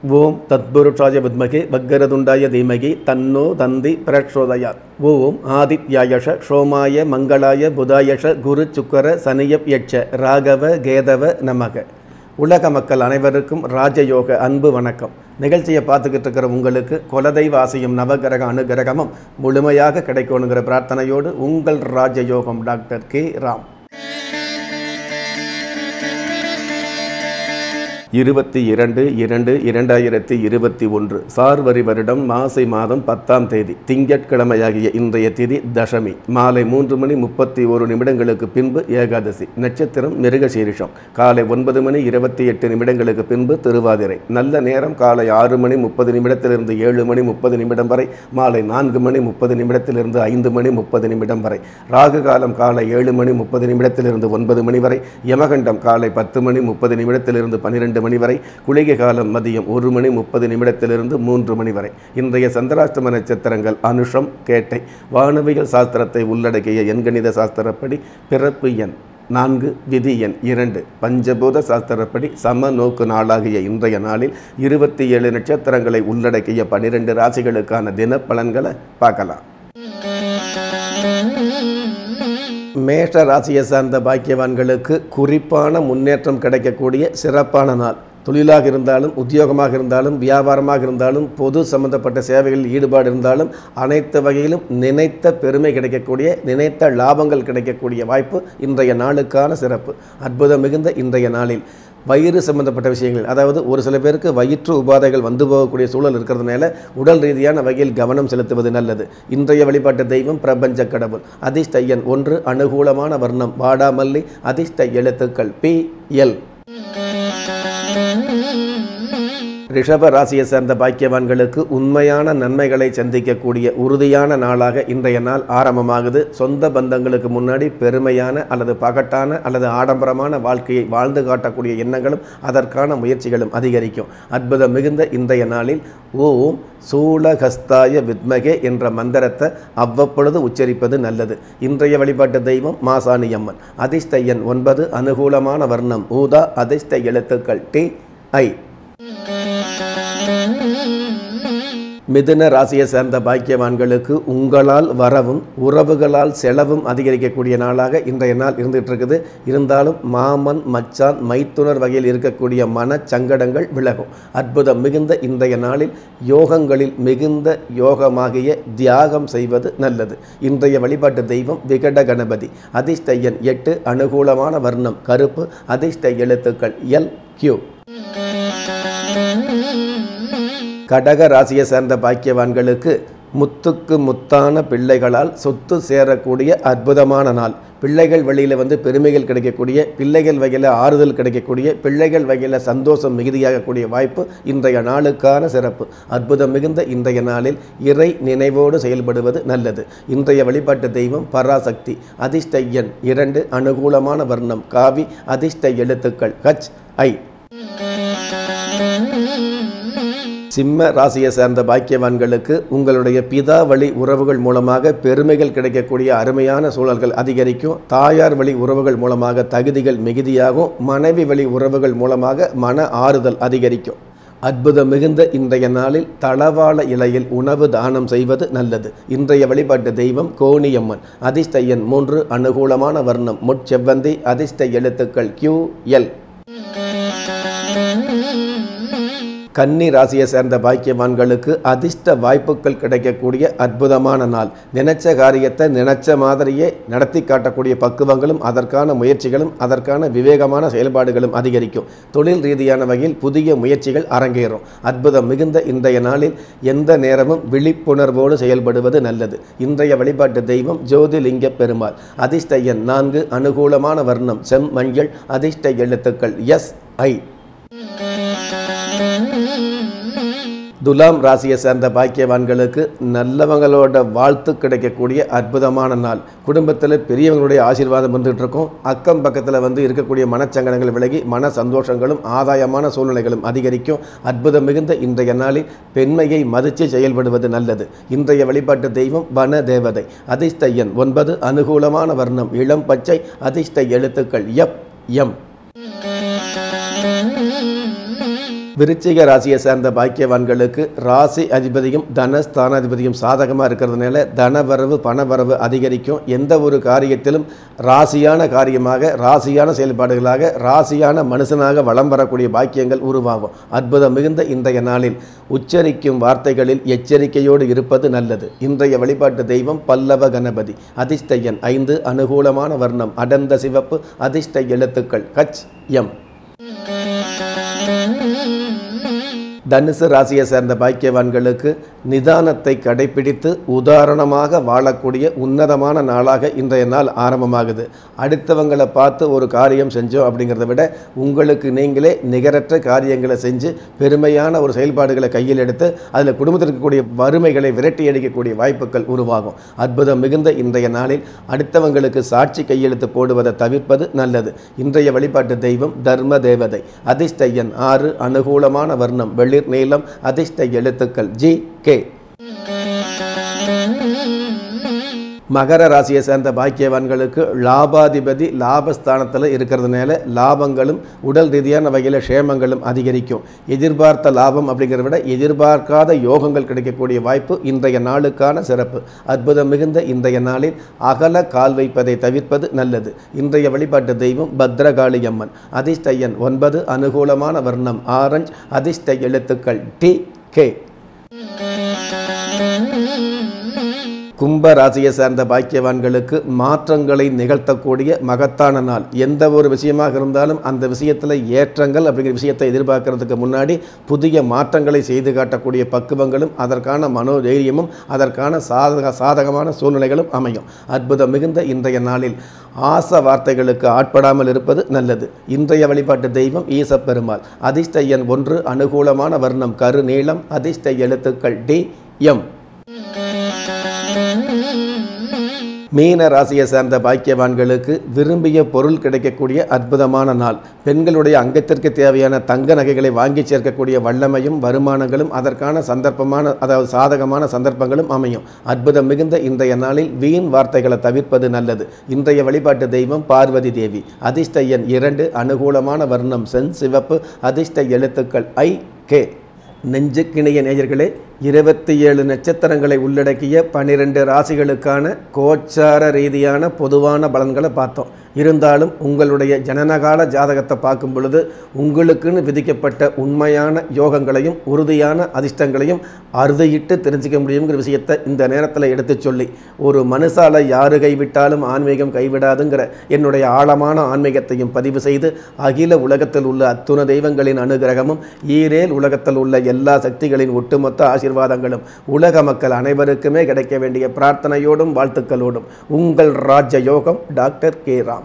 ஓம் தத்புருஷாய வித்மகே வக்கரதுண்டாய தீமகி தன்னோ தந்தி பிரச்சோதயாத் ஓம் ஆதித்யாயஷ சோமாய மங்களாய புதாயஷ குரு சுக்கர சனியப் யட்ச ராகவ கேதவ நமக உலக மக்கள் அனைவருக்கும் ராஜயோக அன்பு வணக்கம் நிகழ்ச்சியை பார்த்துக்கிட்டு இருக்கிற உங்களுக்கு குலதெய்வ ஆசையும் நவகிரக அனுகிரகமும் முழுமையாக கிடைக்கணுங்கிற பிரார்த்தனையோடு உங்கள் ராஜயோகம் டாக்டர் கே ராம் இருபத்தி இரண்டு இரண்டு இரண்டாயிரத்தி இருபத்தி ஒன்று சார்வரி வருடம் மாசி மாதம் பத்தாம் தேதி திங்கட்கிழமையாகிய இன்றைய திதி தசமி மாலை மூன்று மணி முப்பத்தி ஒரு நிமிடங்களுக்கு பின்பு ஏகாதசி நட்சத்திரம் மிருகசீரிஷம் காலை ஒன்பது மணி இருபத்தி எட்டு நிமிடங்களுக்கு பின்பு திருவாதிரை நல்ல நேரம் காலை ஆறு மணி முப்பது நிமிடத்திலிருந்து ஏழு மணி முப்பது நிமிடம் வரை மாலை நான்கு மணி முப்பது நிமிடத்திலிருந்து ஐந்து மணி முப்பது நிமிடம் வரை ராகு காலம் காலை ஏழு மணி முப்பது நிமிடத்திலிருந்து ஒன்பது மணி வரை யமகண்டம் காலை பத்து மணி முப்பது நிமிடத்திலிருந்து பன்னிரெண்டு மணி வரை குளிகை காலம் மதியம் ஒரு மணி முப்பது நிமிடத்திலிருந்து மூன்று மணி வரை இன்றைய சந்திராஷ்டம நட்சத்திரங்கள் அனுஷம் கேட்டை வானவியல் சாஸ்திரத்தை உள்ளடக்கிய எண்கணித சாஸ்திரப்படி பிறப்பு எண் நான்கு விதி எண் இரண்டு பஞ்சபூத சாஸ்திரப்படி சம நோக்கு நாளாகிய இன்றைய நாளில் இருபத்தி ஏழு நட்சத்திரங்களை உள்ளடக்கிய பனிரெண்டு ராசிகளுக்கான தின பலன்களை பார்க்கலாம் மேஷ ராசியை சார்ந்த பாக்கியவான்களுக்கு குறிப்பான முன்னேற்றம் கிடைக்கக்கூடிய சிறப்பான நாள் தொழிலாக இருந்தாலும் உத்தியோகமாக இருந்தாலும் வியாபாரமாக இருந்தாலும் பொது சம்பந்தப்பட்ட சேவைகளில் ஈடுபாடு இருந்தாலும் அனைத்து வகையிலும் நினைத்த பெருமை கிடைக்கக்கூடிய நினைத்த லாபங்கள் கிடைக்கக்கூடிய வாய்ப்பு இன்றைய நாளுக்கான சிறப்பு அற்புதம் மிகுந்த இன்றைய நாளில் வயிறு சம்பந்தப்பட்ட விஷயங்கள் அதாவது ஒரு சில பேருக்கு வயிற்று உபாதைகள் வந்து போகக்கூடிய சூழல் இருக்கிறதுனால உடல் ரீதியான வகையில் கவனம் செலுத்துவது நல்லது இன்றைய வழிபாட்டு தெய்வம் பிரபஞ்ச கடவுள் அதிர்ஷ்ட எண் ஒன்று அனுகூலமான வர்ணம் வாடாமல்லி அதிர்ஷ்ட எழுத்துக்கள் பி எல் ரிஷப ராசியை சேர்ந்த பாக்கியவான்களுக்கு உண்மையான நன்மைகளை சந்திக்கக்கூடிய உறுதியான நாளாக இன்றைய நாள் ஆரம்பமாகுது சொந்த பந்தங்களுக்கு முன்னாடி பெருமையான அல்லது பகட்டான அல்லது ஆடம்பரமான வாழ்க்கையை வாழ்ந்து காட்டக்கூடிய எண்ணங்களும் அதற்கான முயற்சிகளும் அதிகரிக்கும் அற்புதம் மிகுந்த இன்றைய நாளில் ஓம் சூலகஸ்தாய வித்மகே என்ற மந்திரத்தை அவ்வப்பொழுது உச்சரிப்பது நல்லது இன்றைய வழிபாட்டு தெய்வம் மாசாணி அம்மன் அதிர்ஷ்ட எண் ஒன்பது அனுகூலமான வர்ணம் ஊதா அதிர்ஷ்ட எழுத்துக்கள் டி ஐ மிதுன ராசியை சேர்ந்த பாக்கியவான்களுக்கு உங்களால் வரவும் உறவுகளால் செலவும் அதிகரிக்கக்கூடிய நாளாக இன்றைய நாள் இருந்துகிட்டு இருக்குது இருந்தாலும் மாமன் மச்சான் மைத்துனர் வகையில் இருக்கக்கூடிய மனச்சங்கடங்கள் விலகும் அற்புதம் மிகுந்த இன்றைய நாளில் யோகங்களில் மிகுந்த யோகமாகிய தியாகம் செய்வது நல்லது இன்றைய வழிபாட்டு தெய்வம் விகட கணபதி அதிர்ஷ்ட எண் எட்டு அனுகூலமான வர்ணம் கருப்பு அதிர்ஷ்ட எழுத்துக்கள் எல் கியூ கடக ராசியை சேர்ந்த பாக்கியவான்களுக்கு முத்துக்கு முத்தான பிள்ளைகளால் சொத்து சேரக்கூடிய அற்புதமான நாள் பிள்ளைகள் வழியில் வந்து பெருமைகள் கிடைக்கக்கூடிய பிள்ளைகள் வகையில் ஆறுதல் கிடைக்கக்கூடிய பிள்ளைகள் வகையில் சந்தோஷம் மிகுதியாகக்கூடிய வாய்ப்பு இன்றைய நாளுக்கான சிறப்பு அற்புதம் மிகுந்த இன்றைய நாளில் இறை நினைவோடு செயல்படுவது நல்லது இன்றைய வழிபாட்டு தெய்வம் பராசக்தி அதிர்ஷ்ட எண் இரண்டு அனுகூலமான வர்ணம் காவி அதிர்ஷ்ட எழுத்துக்கள் ஹச் ஐ சிம்ம ராசியை சேர்ந்த பாக்கியவான்களுக்கு உங்களுடைய பிதா வழி உறவுகள் மூலமாக பெருமைகள் கிடைக்கக்கூடிய அருமையான சூழல்கள் அதிகரிக்கும் தாயார் வழி உறவுகள் மூலமாக தகுதிகள் மிகுதியாகும் மனைவி வழி உறவுகள் மூலமாக மன ஆறுதல் அதிகரிக்கும் அற்புதம் மிகுந்த இன்றைய நாளில் தளவாழ இலையில் உணவு தானம் செய்வது நல்லது இன்றைய வழிபாட்டு தெய்வம் கோணியம்மன் அதிர்ஷ்ட எண் மூன்று அனுகூலமான வர்ணம் முட்செவ்வந்தி அதிர்ஷ்ட எழுத்துக்கள் கியூ எல் கன்னி ராசியை சேர்ந்த பாக்கியவான்களுக்கு அதிர்ஷ்ட வாய்ப்புகள் கிடைக்கக்கூடிய அற்புதமான நாள் நினைச்ச காரியத்தை நினைச்ச மாதிரியே நடத்தி காட்டக்கூடிய பக்குவங்களும் அதற்கான முயற்சிகளும் அதற்கான விவேகமான செயல்பாடுகளும் அதிகரிக்கும் தொழில் ரீதியான வகையில் புதிய முயற்சிகள் அரங்கேறும் அற்புதம் மிகுந்த இன்றைய நாளில் எந்த நேரமும் விழிப்புணர்வோடு செயல்படுவது நல்லது இன்றைய வழிபாட்டு தெய்வம் ஜோதிலிங்க பெருமாள் அதிர்ஷ்ட எண் நான்கு அனுகூலமான வர்ணம் செம் மஞ்சள் அதிர்ஷ்ட எழுத்துக்கள் எஸ் ஐ துலாம் ராசியை சேர்ந்த பாக்கியவான்களுக்கு நல்லவங்களோட வாழ்த்து கிடைக்கக்கூடிய அற்புதமான நாள் குடும்பத்தில் பெரியவங்களுடைய ஆசீர்வாதம் வந்துட்டு இருக்கும் அக்கம் பக்கத்தில் வந்து இருக்கக்கூடிய மனச்சங்கடங்கள் விலகி மன சந்தோஷங்களும் ஆதாயமான சூழ்நிலைகளும் அதிகரிக்கும் அற்புதம் மிகுந்த இன்றைய நாளில் பெண்மையை மதித்து செயல்படுவது நல்லது இன்றைய வழிபாட்டு தெய்வம் வன தேவதை அதிர்ஷ்ட எண் ஒன்பது அனுகூலமான வர்ணம் இளம் பச்சை அதிர்ஷ்ட எழுத்துக்கள் எப் எம் விருச்சிக ராசியை சேர்ந்த பாக்கியவான்களுக்கு ராசி அதிபதியும் தன ஸ்தானாதிபதியும் சாதகமாக இருக்கிறதுனால தனவரவு பணவரவு அதிகரிக்கும் எந்த ஒரு காரியத்திலும் ராசியான காரியமாக ராசியான செயல்பாடுகளாக ராசியான மனுஷனாக வளம் வரக்கூடிய பாக்கியங்கள் உருவாகும் அற்புதம் மிகுந்த இன்றைய நாளில் உச்சரிக்கும் வார்த்தைகளில் எச்சரிக்கையோடு இருப்பது நல்லது இன்றைய வழிபாட்டு தெய்வம் பல்லவ கணபதி அதிர்ஷ்ட எண் ஐந்து அனுகூலமான வர்ணம் அடர்ந்த சிவப்பு அதிர்ஷ்ட எழுத்துக்கள் கச் எம் தனுசு ராசியை சேர்ந்த பாக்கியவான்களுக்கு நிதானத்தை கடைபிடித்து உதாரணமாக வாழக்கூடிய உன்னதமான நாளாக இன்றைய நாள் ஆரம்பமாகுது அடுத்தவங்களை பார்த்து ஒரு காரியம் செஞ்சோம் அப்படிங்கிறத விட உங்களுக்கு நீங்களே நிகரற்ற காரியங்களை செஞ்சு பெருமையான ஒரு செயல்பாடுகளை கையில் எடுத்து அதில் குடும்பத்தில் இருக்கக்கூடிய வறுமைகளை விரட்டி அடிக்கக்கூடிய வாய்ப்புகள் உருவாகும் அற்புதம் மிகுந்த இன்றைய நாளில் அடுத்தவங்களுக்கு சாட்சி கையெழுத்து போடுவதை தவிர்ப்பது நல்லது இன்றைய வழிபாட்டு தெய்வம் தர்ம தேவதை அதிர்ஷ்ட எண் ஆறு அனுகூலமான வர்ணம் வெளிர் நீளம் அதிர்ஷ்ட எழுத்துக்கள் ஜி கே மகர ராசியை சேர்ந்த பாக்கியவான்களுக்கு லாபாதிபதி லாபஸ்தானத்தில் இருக்கிறதுனால லாபங்களும் உடல் ரீதியான வகையில் க்ஷேமங்களும் அதிகரிக்கும் எதிர்பார்த்த லாபம் அப்படிங்கிறத விட எதிர்பார்க்காத யோகங்கள் கிடைக்கக்கூடிய வாய்ப்பு இன்றைய நாளுக்கான சிறப்பு அற்புதம் மிகுந்த இன்றைய நாளில் அகல கால் வைப்பதை தவிர்ப்பது நல்லது இன்றைய வழிபாட்டு தெய்வம் பத்ரகாளி அம்மன் அதிர்ஷ்ட எண் ஒன்பது அனுகூலமான வர்ணம் ஆரஞ்ச் அதிர்ஷ்ட எழுத்துக்கள் டி கே கும்ப ராசியை சேர்ந்த பாக்கியவான்களுக்கு மாற்றங்களை நிகழ்த்தக்கூடிய மகத்தான நாள் எந்த ஒரு விஷயமாக இருந்தாலும் அந்த விஷயத்தில் ஏற்றங்கள் அப்படிங்கிற விஷயத்தை எதிர்பார்க்கறதுக்கு முன்னாடி புதிய மாற்றங்களை செய்து காட்டக்கூடிய பக்குவங்களும் அதற்கான மனோதைரியமும் அதற்கான சாதக சாதகமான சூழ்நிலைகளும் அமையும் அற்புதம் மிகுந்த இன்றைய நாளில் ஆச வார்த்தைகளுக்கு ஆட்படாமல் இருப்பது நல்லது இன்றைய வழிபாட்டு தெய்வம் ஈசப்பெருமாள் அதிர்ஷ்ட எண் ஒன்று அனுகூலமான வர்ணம் கரு நீளம் அதிர்ஷ்ட எழுத்துக்கள் டி எம் மீன ராசியை சேர்ந்த பாக்கியவான்களுக்கு விரும்பிய பொருள் கிடைக்கக்கூடிய அற்புதமான நாள் பெண்களுடைய அங்கத்திற்கு தேவையான தங்க நகைகளை வாங்கி சேர்க்கக்கூடிய வல்லமையும் வருமானங்களும் அதற்கான சந்தர்ப்பமான அதாவது சாதகமான சந்தர்ப்பங்களும் அமையும் அற்புதம் மிகுந்த இன்றைய நாளில் வீண் வார்த்தைகளை தவிர்ப்பது நல்லது இன்றைய வழிபாட்டு தெய்வம் பார்வதி தேவி அதிர்ஷ்ட எண் இரண்டு அனுகூலமான வர்ணம் சென் சிவப்பு அதிர்ஷ்ட எழுத்துக்கள் ஐ கே நெஞ்சுக்கிணைய நேயர்களே இருபத்தி ஏழு நட்சத்திரங்களை உள்ளடக்கிய பன்னிரெண்டு ராசிகளுக்கான கோச்சார ரீதியான பொதுவான பலன்களை பார்த்தோம் இருந்தாலும் உங்களுடைய ஜனனகால ஜாதகத்தை பார்க்கும் பொழுது உங்களுக்குன்னு விதிக்கப்பட்ட உண்மையான யோகங்களையும் உறுதியான அதிர்ஷ்டங்களையும் அறுதியிட்டு தெரிஞ்சுக்க முடியுங்கிற விஷயத்தை இந்த நேரத்தில் எடுத்துச் சொல்லி ஒரு மனுஷால யாரு கைவிட்டாலும் ஆன்மீகம் கைவிடாதுங்கிற என்னுடைய ஆழமான ஆன்மீகத்தையும் பதிவு செய்து அகில உலகத்தில் உள்ள அத்துண தெய்வங்களின் அனுகிரகமும் ஈரேல் உலகத்தில் உள்ள எல்லா சக்திகளின் ஒட்டுமொத்த ஆசீர்வாதங்களும் உலக மக்கள் அனைவருக்குமே கிடைக்க வேண்டிய பிரார்த்தனையோடும் வாழ்த்துக்களோடும் உங்கள் ராஜ யோகம் டாக்டர் கே ராம்